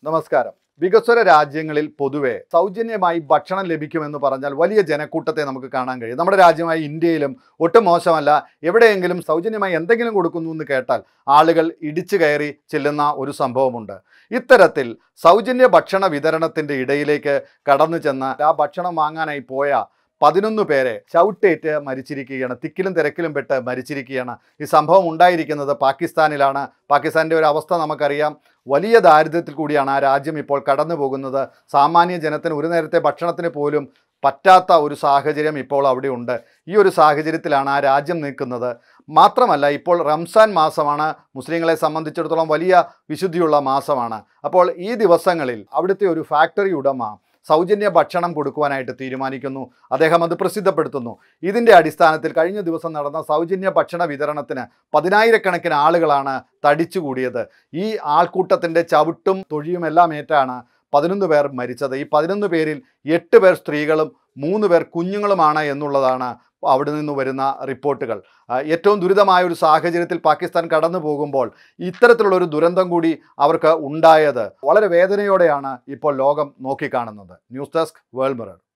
നമസ്കാരം വികസ്വര രാജ്യങ്ങളിൽ പൊതുവെ സൗജന്യമായി ഭക്ഷണം ലഭിക്കുമെന്ന് പറഞ്ഞാൽ വലിയ ജനക്കൂട്ടത്തെ നമുക്ക് കാണാൻ കഴിയും നമ്മുടെ രാജ്യമായ ഇന്ത്യയിലും ഒട്ടും മോശമല്ല എവിടെയെങ്കിലും സൗജന്യമായി എന്തെങ്കിലും കൊടുക്കുന്നു എന്ന് കേട്ടാൽ ആളുകൾ ഇടിച്ചു കയറി ചെല്ലുന്ന ഒരു സംഭവമുണ്ട് ഇത്തരത്തിൽ സൗജന്യ ഭക്ഷണ വിതരണത്തിൻ്റെ ഇടയിലേക്ക് കടന്നു ചെന്ന് ആ ഭക്ഷണം വാങ്ങാനായി പോയ പതിനൊന്ന് പേരെ ചവിട്ടേറ്റ് മരിച്ചിരിക്കുകയാണ് തിക്കിലും തിരക്കിലും പെട്ട് മരിച്ചിരിക്കുകയാണ് ഈ സംഭവം ഉണ്ടായിരിക്കുന്നത് പാകിസ്ഥാനിലാണ് പാകിസ്ഥാൻ്റെ ഒരു അവസ്ഥ നമുക്കറിയാം വലിയ ദാരിദ്ര്യത്തിൽ കൂടിയാണ് ആ രാജ്യം ഇപ്പോൾ കടന്നു പോകുന്നത് സാമാന്യ ജനത്തിന് ഒരു നേരത്തെ ഭക്ഷണത്തിന് പോലും പറ്റാത്ത ഒരു സാഹചര്യം ഇപ്പോൾ അവിടെ ഉണ്ട് ഈ ഒരു സാഹചര്യത്തിലാണ് ആ രാജ്യം നിൽക്കുന്നത് മാത്രമല്ല ഇപ്പോൾ റംസാൻ മാസമാണ് മുസ്ലിങ്ങളെ സംബന്ധിച്ചിടത്തോളം വലിയ വിശുദ്ധിയുള്ള മാസമാണ് അപ്പോൾ ഈ ദിവസങ്ങളിൽ അവിടുത്തെ ഒരു ഫാക്ടറി ഉടമ സൗജന്യ ഭക്ഷണം കൊടുക്കുവാനായിട്ട് തീരുമാനിക്കുന്നു അദ്ദേഹം അത് പ്രസിദ്ധപ്പെടുത്തുന്നു ഇതിൻ്റെ അടിസ്ഥാനത്തിൽ കഴിഞ്ഞ ദിവസം നടന്ന സൗജന്യ ഭക്ഷണ വിതരണത്തിന് പതിനായിരക്കണക്കിന് ആളുകളാണ് തടിച്ചുകൂടിയത് ഈ ആൾക്കൂട്ടത്തിൻ്റെ ചവിട്ടും തൊഴിയും എല്ലാം ഏറ്റാണ് പതിനൊന്ന് പേർ മരിച്ചത് ഈ പതിനൊന്ന് പേരിൽ എട്ട് പേർ സ്ത്രീകളും മൂന്ന് പേർ കുഞ്ഞുങ്ങളുമാണ് എന്നുള്ളതാണ് അവിടെ നിന്ന് വരുന്ന റിപ്പോർട്ടുകൾ ആ, ഏറ്റവും ദുരിതമായ ഒരു സാഹചര്യത്തിൽ പാകിസ്ഥാൻ കടന്നു പോകുമ്പോൾ ഇത്തരത്തിലുള്ള ഒരു ദുരന്തം കൂടി അവർക്ക് ഉണ്ടായത് വളരെ വേദനയോടെയാണ് ഇപ്പോൾ ലോകം നോക്കിക്കാണുന്നത് ന്യൂസ് ഡെസ്ക് വേൾഡ് മിറർ